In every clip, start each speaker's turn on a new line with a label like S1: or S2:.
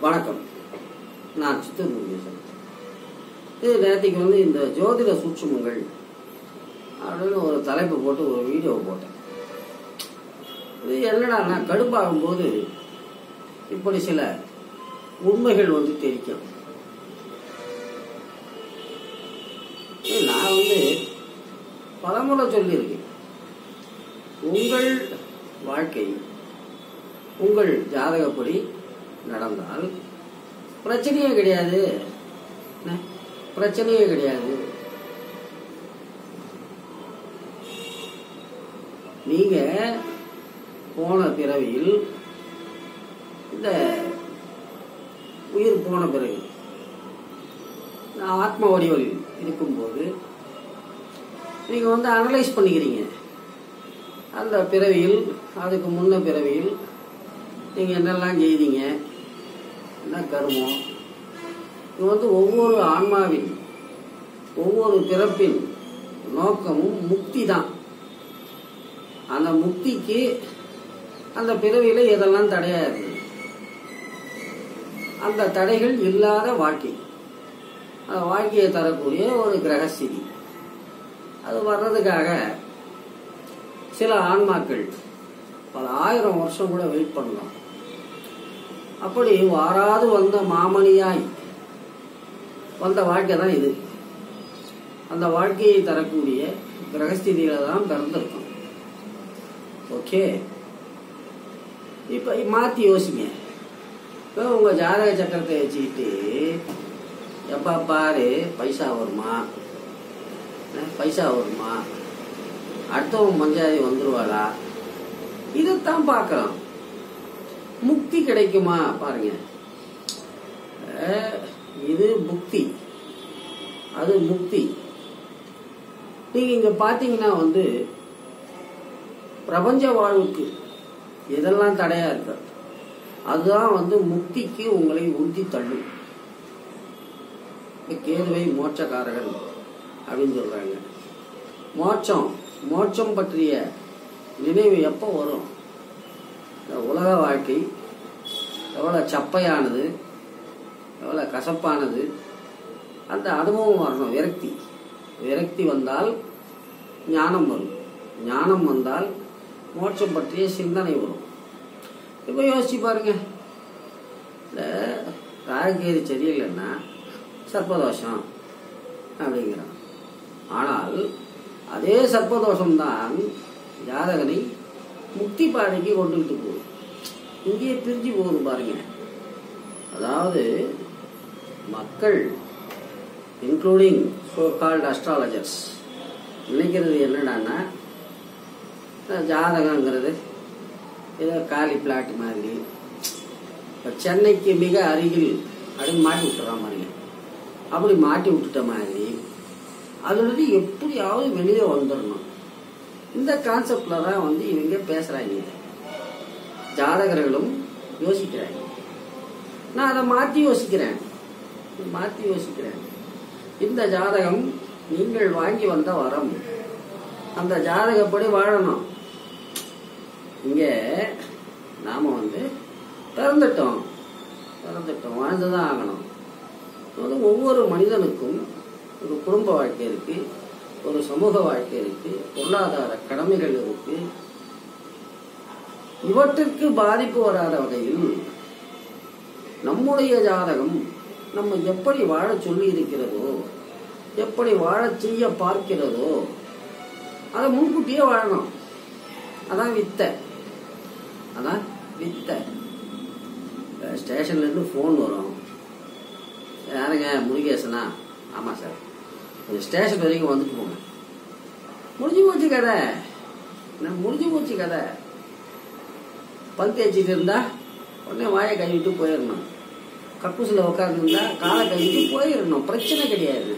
S1: வணக்கம் நான் சித்தூர் முருகேசன் இது நேற்றுக்கு வந்து இந்த ஜோதிட சூட்சுமங்கள் அப்படின்னு ஒரு தலைப்பு போட்டு ஒரு வீடியோ போட்டேன் இது என்னடான்னா கடுப்பாகும்போது இப்படி சில உண்மைகள் வந்து தெரிக்கும் இது நான் வந்து பலமுறை சொல்லியிருக்கேன் உங்கள் வாழ்க்கை உங்கள் ஜாதகப்படி நடந்தால் பிரச்சனையே கிடையாது என்ன? பிரச்சனையே கிடையாது நீங்க போன பிறவியில் இந்த உயிர் போன பிறகு ஆத்ம வடிவில் இருக்கும்போது நீங்க வந்து அனலைஸ் பண்ணிக்கிறீங்க அந்த பிறவியில் அதுக்கு முன்ன பிறவியில் நீங்க என்னெல்லாம் செய்தீங்க என்ன கருமம் இது வந்து ஒவ்வொரு ஆன்மாவின் ஒவ்வொரு பிறப்பின் நோக்கமும் முக்தி தான் அந்த முக்திக்கு அந்த பிறவியில எதெல்லாம் தடையா இருக்கு அந்த தடைகள் இல்லாத வாழ்க்கை அந்த வாழ்க்கையை தரக்கூடிய ஒரு கிரகஸ்திதி அது வர்றதுக்காக சில ஆன்மாக்கள் பல ஆயிரம் வருஷம் கூட வெயிட் பண்ணலாம் அப்படி வாராது வந்த மாமணியாய் வந்த வாழ்க்கை தான் இது அந்த வாழ்க்கையை தரக்கூடிய கிரகஸ்திதியில தான் பிறந்திருக்கும் ஓகே இப்ப மாத்தி யோசிங்க இப்போ உங்க ஜாதக சக்கரத்தை வச்சுக்கிட்டு எப்ப பாரு பைசா வருமா என்ன, பைசா வருமா அடுத்தவன் பஞ்சாயத்து வந்துருவாளா இதைத்தான் பார்க்கலாம் முக்தி கிடைக்குமா பாருங்க அஹ், இது புக்தி அது முக்தி நீங்க இங்க பாத்தீங்கன்னா வந்து பிரபஞ்ச வாழ்வுக்கு எதெல்லாம் தடையா இருக்கு அதுதான் வந்து முக்திக்கு உங்களை உறுதி தள்ளும் இப்ப கேதுவை மோட்சக்காரகன் அப்படின்னு சொல்றாங்க மோட்சம் மோட்சம் பற்றிய நினைவு எப்போ வரும் இந்த உலக வாழ்க்கை எவ்வளோ சப்பையானது எவ்வளோ கசப்பானது அந்த அனுபவம் வரணும் விரக்தி விரக்தி வந்தால் ஞானம் வரும் ஞானம் வந்தால் மோட்சம் பற்றிய சிந்தனை வரும் இப்போ யோசிச்சு பாருங்க இந்த ராகேது சரியில்லைன்னா சர்ப்பதோஷம் அப்படிங்கிறான் ஆனால் அதே சர்ப்பதோஷம்தான் ஜாதகனை முக்தி பாதைக்கு கொண்டுகிட்டு போகுது இங்கேயே பிரிஞ்சு போகுது பாருங்க அதாவது மக்கள் இன்க்ளூடிங் சோ கால்ட் அஸ்ட்ராலஜர்ஸ் நினைக்கிறது என்னடான்னா அஹ் ஜாதகங்கிறது ஏதோ காலி பிளாட் மாதிரி இப்போ சென்னைக்கு மிக அருகில் அப்படின்னு மாட்டி விட்டுறான் பாருங்க அப்படி மாட்டி விட்டுட்ட மாதிரி அதுலேருந்து எப்படியாவது வெளியே வந்துடணும் இந்த கான்செப்ட்ல தான் வந்து இவங்க பேசுறாங்க ஜாதகர்களும் யோசிக்கிறாங்க நான் அதை மாற்றி யோசிக்கிறேன் மாற்றி யோசிக்கிறேன் இந்த ஜாதகம் நீங்கள் வாங்கி வந்த வரம் அந்த ஜாதகப்படி வாழணும் இங்க நாம வந்து பிறந்துட்டோம் பிறந்துட்டோம் வாழ்ந்துதான் ஆகணும் அது ஒவ்வொரு மனிதனுக்கும் ஒரு குடும்ப வாழ்க்கை இருக்கு ஒரு சமூக வாழ்க்கை இருக்கு பொருளாதார கடமைகள் இருக்கு இவற்றிற்கு பாதிப்பு வராத வகையில் நம்முடைய ஜாதகம் நம்ம எப்படி வாழச் சொல்லி இருக்கிறதோ எப்படி வாழச் செய்ய பார்க்கிறதோ அதை முன்கூட்டியே வாழணும் அதான் வித்தை அதான் வித்தை அஹ் ஸ்டேஷன்ல இருந்து ஃபோன் வரும் யாருங்க முருகேசனா ஆமா சார் கொஞ்சம் ஸ்டேஷன் வரைக்கும் வந்துட்டு போங்க முடிஞ்சு போச்சு கதை என்ன முடிஞ்சு போச்சு கதை பல் தேய்ச்சிட்டு இருந்தா உடனே வாயை கழுவிட்டு போயிடணும் கக்கூசில் உட்காந்துருந்தா காலை கழுவிட்டு போயிடணும் பிரச்சனை கிடையாது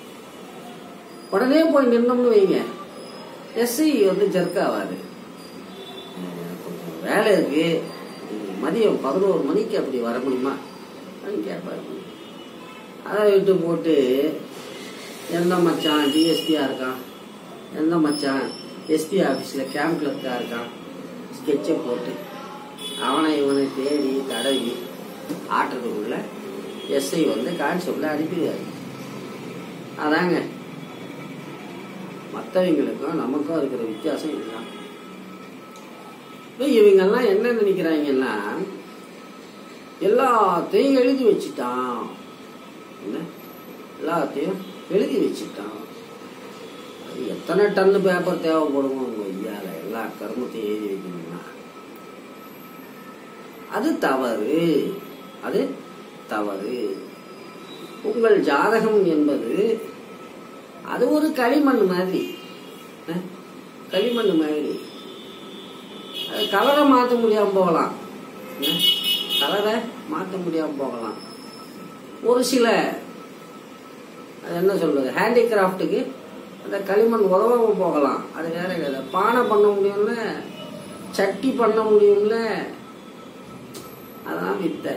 S1: உடனே போய் நின்னோம்னு வைங்க எஸ்ஐ வந்து ஜர்க் ஆகாது அஹ் கொஞ்சம் வேலை இருக்கு மதியம் பதினோரு மணிக்கு அப்படி வர முடியுமா அப்படின்னு கேட்பாரு அதை விட்டு போட்டு எந்த மச்சான் டிஎஸ்பியா இருக்கான் எந்த மச்சான் எஸ்பி ஆஃபீஸில் கேம்ப் கிளர்க்காக இருக்கான் ஸ்கெட்சை போட்டு அவனை இவனை தேடி தடவி ஆட்டுறதுக்குள்ள எஸ்ஐ வந்து கான்ஸ்டபிள் அனுப்பிடுவாரு அதாங்க மற்றவங்களுக்கும் நமக்கும் இருக்கிற வித்தியாசம் இதுதான் இப்ப இவங்கெல்லாம் என்ன நினைக்கிறாங்கன்னா எல்லாத்தையும் எழுதி வச்சுட்டான் என்ன எல்லாத்தையும் எழுதி வச்சுட்டான் அது எத்தனை டன்னு பேப்பர் தேவைப்படுமோ உங்க ஐயால எல்லா கர்மத்தையும் எழுதி வைக்கணும்னா அது தவறு அது தவறு உங்கள் ஜாதகம் என்பது அது ஒரு களிமண் மாதிரி அஹ், களிமண் மாதிரி அது கலரை மாற்ற முடியாம போகலாம் என்ன? கலரை மாற்ற முடியாம போகலாம் ஒரு சில அது என்ன சொல்றது ஹேண்டிகிராஃப்ட்டுக்கு அந்த களிமண் உதவாம போகலாம் அது வேற கதை பானை பண்ண முடியும்ல சட்டி பண்ண முடியும்ல அதான் வித்தை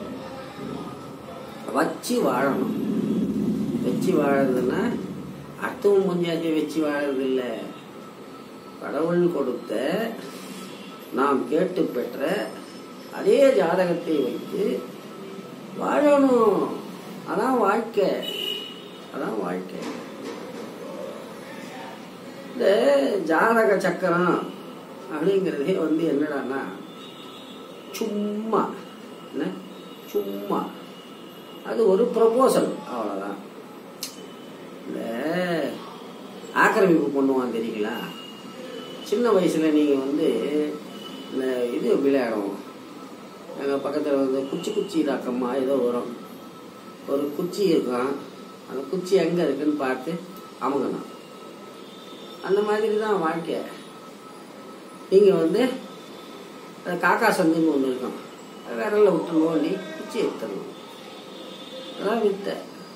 S1: வச்சு வாழணும் வச்சு வாழறதுன்னா அர்த்தமும் கொஞ்சாச்சும் வச்சு வாழறது இல்ல கடவுள் கொடுத்த நாம் கேட்டு பெற்ற அதே ஜாதகத்தை வைத்து வாழணும் அதான் வாழ்க்கை அதான் வாழ்க்கை இந்த ஜாதக சக்கரம் அப்படிங்கிறதே வந்து என்னடான்னா சும்மா என்ன சும்மா அது ஒரு ப்ரொபோசல் அவ்வளோதான் இந்த ஆக்கிரமிப்பு பண்ணுவான் தெரியுங்களா சின்ன வயசுல நீங்க வந்து இந்த இது விளையாடுவோம் எங்க பக்கத்துல வந்து குச்சி குச்சி தாக்கம்மா ஏதோ வரும் ஒரு குச்சி இருக்கும் அந்த குச்சி எங்க இருக்குன்னு பார்த்து அமுகணும் அந்த மாதிரி தான் வாழ்க்கை நீங்க வந்து அது காக்கா சந்துன்னு ஒன்று இருக்கும் அது விரல்ல விட்டு நோண்டி குச்சி எடுத்துடணும் அதான் வித்தை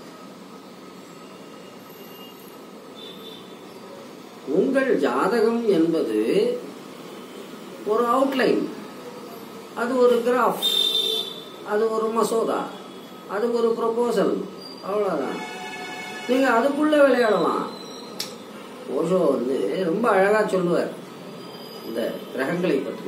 S1: உங்கள் ஜாதகம் என்பது ஒரு அவுட்லைன் அது ஒரு கிராஃப் அது ஒரு மசோதா அது ஒரு ப்ரொபோசல் அவ்வளோதான் நீங்க அதுக்குள்ள விளையாடலாம் ஓஷோ வந்து ரொம்ப அழகா சொல்லுவார் இந்த கிரகங்களை பற்றி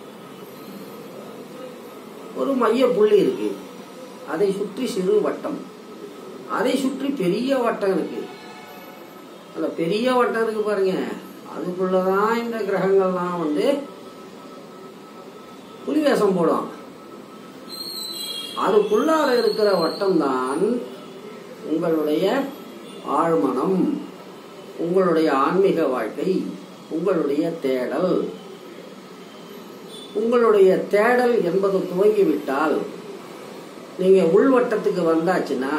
S1: ஒரு மைய புள்ளி இருக்கு அதை சுற்றி சிறு வட்டம் அதை சுற்றி பெரிய வட்டம் இருக்கு அந்த பெரிய வட்டம் இருக்கு பாருங்க அதுக்குள்ளதான் இந்த கிரகங்கள்லாம் வந்து புலி வேஷம் போடும் அதுக்குள்ளார இருக்கிற வட்டம் தான் உங்களுடைய ஆழ்மனம் உங்களுடைய ஆன்மீக வாழ்க்கை உங்களுடைய தேடல் உங்களுடைய தேடல் என்பது துவங்கிவிட்டால் நீங்க உள்வட்டத்துக்கு வந்தாச்சுன்னா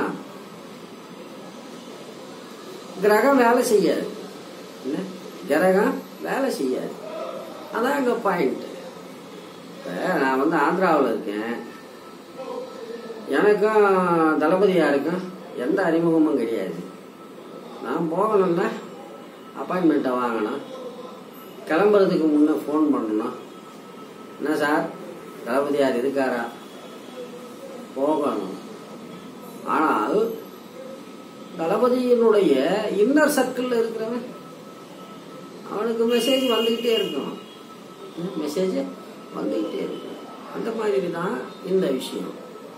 S1: கிரகம் வேலை செய்யாது என்ன கிரகம் வேலை செய்யாது அதான் அங்க பாயிண்ட் நான் வந்து ஆந்திராவில் இருக்கேன் எனக்கும் தளபதியாருக்கும் எந்த அறிமுகமும் கிடையாது நான் போகணும்னா அப்பாயின்மெண்ட்டை வாங்கணும் கிளம்புறதுக்கு முன்னே ஃபோன் பண்ணணும் என்ன சார் தளபதியார் இருக்காரா போகணும் ஆனால் தளபதியினுடைய இன்னர் சர்க்கிள் இருக்கிறவன் அவனுக்கு மெசேஜ் வந்துகிட்டே இருக்கும் மெசேஜ் வந்துகிட்டே இருக்கும் அந்த மாதிரி தான் இந்த விஷயம்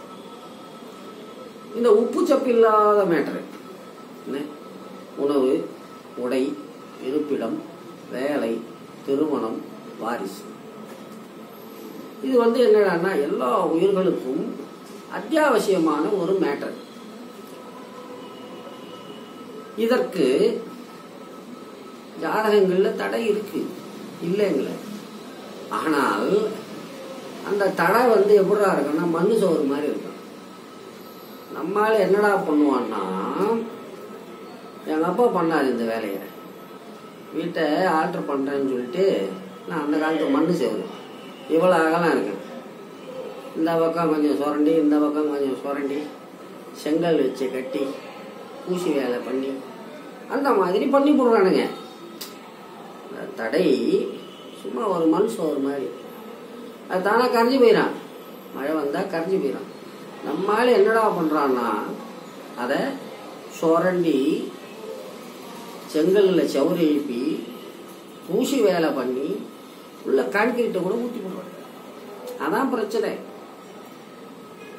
S1: இந்த உப்பு சப்பு இல்லாத மேட்டர் என்ன உணவு உடை இருப்பிடம் வேலை திருமணம் வாரிசு இது வந்து என்னடான்னா எல்லா உயிர்களுக்கும் அத்தியாவசியமான ஒரு மேட்டர் இதற்கு ஜாதகங்கள்ல தடை இருக்கு இல்லைங்கள ஆனால் அந்த தடை வந்து எப்படிடா இருக்குன்னா மண்ணு சோறு மாதிரி இருக்கும் நம்மால என்னடா பண்ணுவான்னா எங்க அப்பா பண்ணாது இந்த வேலையை வீட்டை ஆல்டர் பண்றேன்னு சொல்லிட்டு நான் அந்த காலத்து மண்ணு சேவரு இவ்வளோ அகலம் இருக்கு இந்த பக்கம் கொஞ்சம் சுரண்டி இந்த பக்கம் கொஞ்சம் சுரண்டி செங்கல் வச்சு கட்டி பூசி வேலை பண்ணி அந்த மாதிரி பண்ணி போடுறானுங்க இந்த தடை சும்மா ஒரு மண் சோறு மாதிரி அது தானே கரைஞ்சி போயிடான் மழை வந்தால் கரைஞ்சி போயிடான் நம்மால என்னடா பண்ணுறான்னா அதை சுரண்டி செங்கல்ல சவுறு எழுப்பி பூசி வேலை பண்ணி உள்ள கான்கிரீட்டை கூட ஊற்றி போடுவாங்க அதான் பிரச்சனை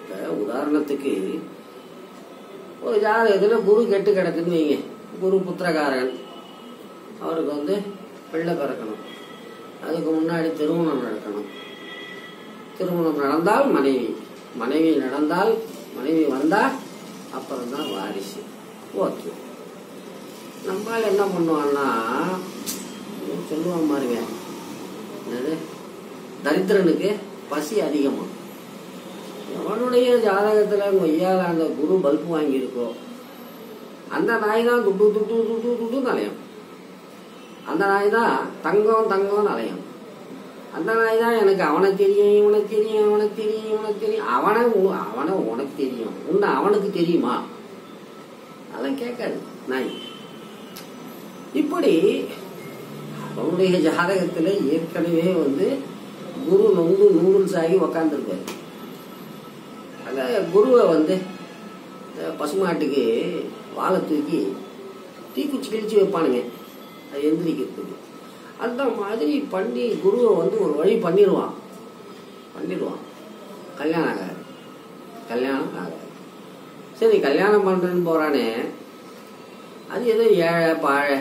S1: இப்ப உதாரணத்துக்கு ஒரு ஜாதகத்துல குரு கெட்டு கிடக்குன்னு வைங்க குரு புத்திரகாரகன் அவருக்கு வந்து பிள்ளை பிறக்கணும் அதுக்கு முன்னாடி திருமணம் நடக்கணும் திருமணம் நடந்தால் மனைவி மனைவி நடந்தால் மனைவி வந்தால் அப்புறம் தான் வாரிசு ஓகே நம்மால் என்ன பண்ணுவான்னா சொல்லுவான் பாருங்க என்னது தரித்திரனுக்கு பசி அதிகமா எவனுடைய ஜாதகத்துல கொய்யால அந்த குரு பல்பு வாங்கியிருக்கோ அந்த நாய் தான் துட்டு துட்டு துட்டு துட்டுன்னு அலையும் அந்த நாய் தான் தங்கம் தங்கம்னு அலையும் அந்த நாய் தான் எனக்கு அவனை தெரியும் இவனை தெரியும் அவனை தெரியும் இவனை தெரியும் அவனை உ- அவனை உனக்கு தெரியும் உன்னை அவனுக்கு தெரியுமா அதெல்லாம் கேட்காது நாய் இப்படி அவனுடைய ஜாதகத்துல ஏற்கனவே வந்து குரு நொங்கு நூடுல்ஸ் ஆகி உக்காந்துருப்பாரு அந்த குருவை வந்து இந்த பசுமாட்டுக்கு வாழை தூக்கி தீக்குச்சி கிழிச்சு வைப்பானுங்க அது எந்திரிக்கிறதுக்கு அந்த மாதிரி பண்ணி குருவை வந்து ஒரு வழி பண்ணிடுவான் பண்ணிடுவான் கல்யாணம் ஆகாது கல்யாணம் ஆகாது சரி கல்யாணம் பண்றேன்னு போறானே அது ஏதோ ஏழை பாழை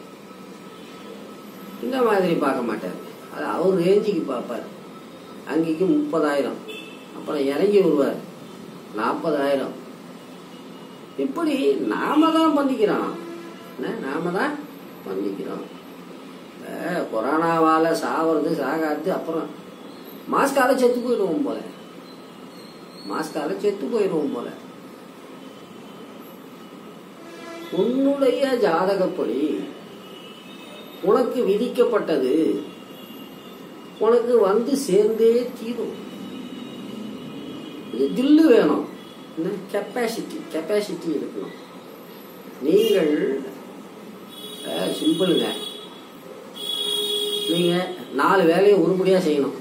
S1: இந்த மாதிரி பார்க்க மாட்டார் அது அவர் ரேஞ்சுக்கு பார்ப்பார் அங்கேக்கு முப்பதாயிரம் அப்புறம் இறங்கி வருவார் நாற்பதாயிரம் இப்படி நாம தான் பண்ணிக்கிறோம் என்ன? நாம தான் பண்ணிக்கிறோம் இப்ப கொரோனாவால சாவறது சாகாது அப்புறம் மாஸ்கால செத்து போயிடுவோம் போல மாஸ்கால செத்து போயிடுவோம் போல உன்னுடைய ஜாதகப்படி உனக்கு விதிக்கப்பட்டது உனக்கு வந்து சேர்ந்தே தீரும் இது தில்லு வேணும் கெப்பாசிட்டி கெப்பாசிட்டி இருக்கணும் நீங்கள் அஹ், சிம்பிளுங்க நீங்க நாலு வேலையை உருப்படியா செய்யணும்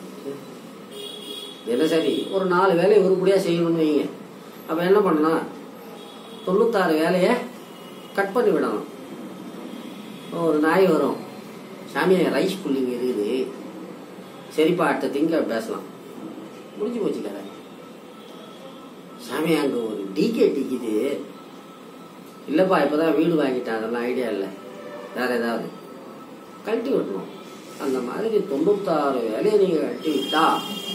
S1: தினசரி ஒரு நாலு வேலையை உருப்படியா செய்யணும்னு வைங்க அப்ப என்ன பண்ணணும் தொண்ணூத்தாறு வேலையை கட் பண்ணி விடணும் ஒரு நாய் வரும் சாமியா ரைஸ் புல்லிங் இருக்குது சரிப்பா அடுத்த திங்க பேசலாம் முடிஞ்சு போச்சு கதை சாமி அங்க ஒரு டிகே டிக்குது இல்லப்பா இப்பதான் வீடு வாங்கிட்டேன் அதெல்லாம் ஐடியா இல்லை வேற ஏதாவது கழட்டி விடணும் அந்த மாதிரி தொண்ணூத்தாறு வேலையை நீங்க கழட்டி விட்டா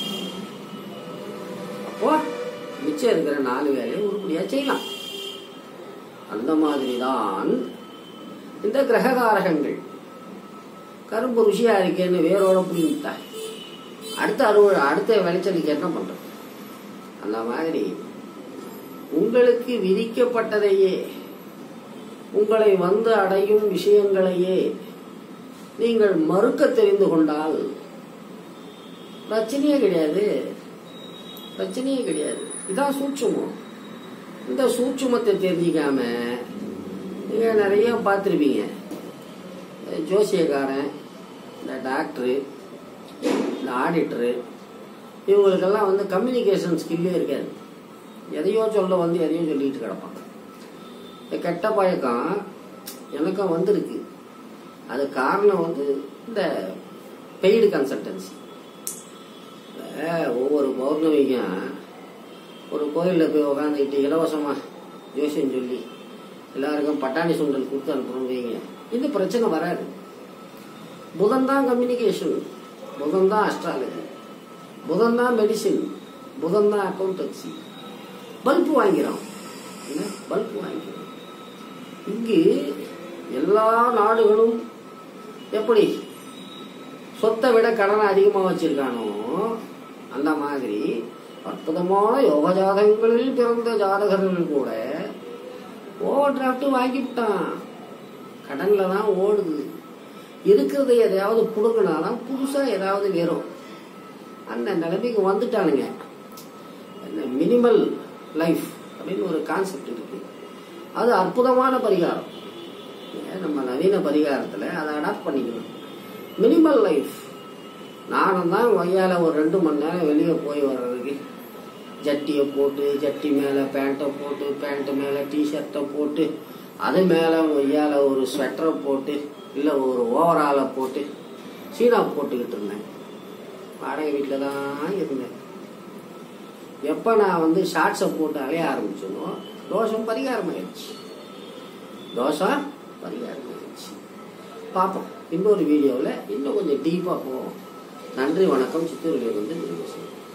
S1: அப்போ மிச்சம் இருக்கிற நாலு வேலையை உருப்படியா செய்யலாம் அந்த மாதிரி தான் இந்த கிரககாரகங்கள் கரும்பு ருசியா இருக்கேன்னு வேரோட புடிங்கிட்டா அடுத்த அறுவடை அடுத்த விளைச்சலுக்கு என்ன பண்றது அந்த மாதிரி உங்களுக்கு விதிக்கப்பட்டதையே உங்களை வந்து அடையும் விஷயங்களையே நீங்கள் மறுக்க தெரிந்து கொண்டால் பிரச்சனையே கிடையாது பிரச்சனையே கிடையாது இதான் சூட்சுமம் இந்த சூட்சுமத்தை தெரிஞ்சிக்காம நீங்க நிறைய பார்த்துருப்பீங்க ஜோசியக்காரன் இந்த டாக்டரு இந்த ஆடிட்டரு இவங்களுக்கெல்லாம் வந்து கம்யூனிகேஷன் ஸ்கில்லே இருக்காது எதையோ சொல்ல வந்து எதையோ சொல்லிட்டு கிடப்பான் இந்த கெட்ட பழக்கம் எனக்கும் வந்திருக்கு அது காரணம் வந்து இந்த பெய்டு கன்சல்டன்சி ஒவ்வொரு பௌர்ணமிக்கும் ஒரு கோயிலில் போய் உக்காந்துக்கிட்டு இலவசமா ஜோசியம் சொல்லி எல்லாருக்கும் பட்டாணி சுண்டல் கொடுத்து அனுப்புறோம் வைங்க இந்த பிரச்சனை வராது புதன் தான் கம்யூனிகேஷன் புதன் தான் அஸ்ட்ராலஜி புதன் தான் மெடிசின் புதன் தான் அக்கௌண்டன்சி பல்பு வாங்கிறோம் என்ன பல்பு வாங்கிறோம் இங்கு எல்லா நாடுகளும் எப்படி சொத்தை விட கடனை அதிகமா வச்சிருக்கானோ அந்த மாதிரி அற்புதமான யோக ஜாதகங்களில் பிறந்த ஜாதகர்கள் கூட ஓவர் டிராஃப்ட் வாங்கி விட்டான் கடன்ல தான் ஓடுது இருக்கிறத எதையாவது புடுங்கினாதான் புதுசா ஏதாவது வரும் அந்த நிலைமைக்கு வந்துட்டானுங்க மினிமல் லைஃப் அப்படின்னு ஒரு கான்செப்ட் இருக்கு அது அற்புதமான பரிகாரம் ஏன் நம்ம நவீன பரிகாரத்துல அதை அடாப்ட் பண்ணிக்கணும் மினிமல் லைஃப் நானும் தான் ஒய்யால ஒரு ரெண்டு மணி நேரம் வெளியே போய் வர்றதுக்கு ஜட்டியை போட்டு ஜட்டி மேலே பேண்ட்டை போட்டு பேண்ட் மேலே டிஷர்ட்டை போட்டு அது மேலே ஒய்யால ஒரு ஸ்வெட்டரை போட்டு இல்லை ஒரு ஓவராலை போட்டு சீனா போட்டுக்கிட்டு இருந்தேன் வாடகை வீட்டில் தான் இருந்தேன் எப்போ நான் வந்து ஷார்ட்ஸை போட்டு அலைய ஆரம்பிச்சனோ தோஷம் பரிகாரம் ஆயிடுச்சு தோஷம் பரிகாரம் ஆயிடுச்சு பார்ப்போம் இன்னொரு வீடியோவில் இன்னும் கொஞ்சம் டீப்பாக போவோம் நன்றி வணக்கம் சித்தூரிலிருந்து நிர்வசனம்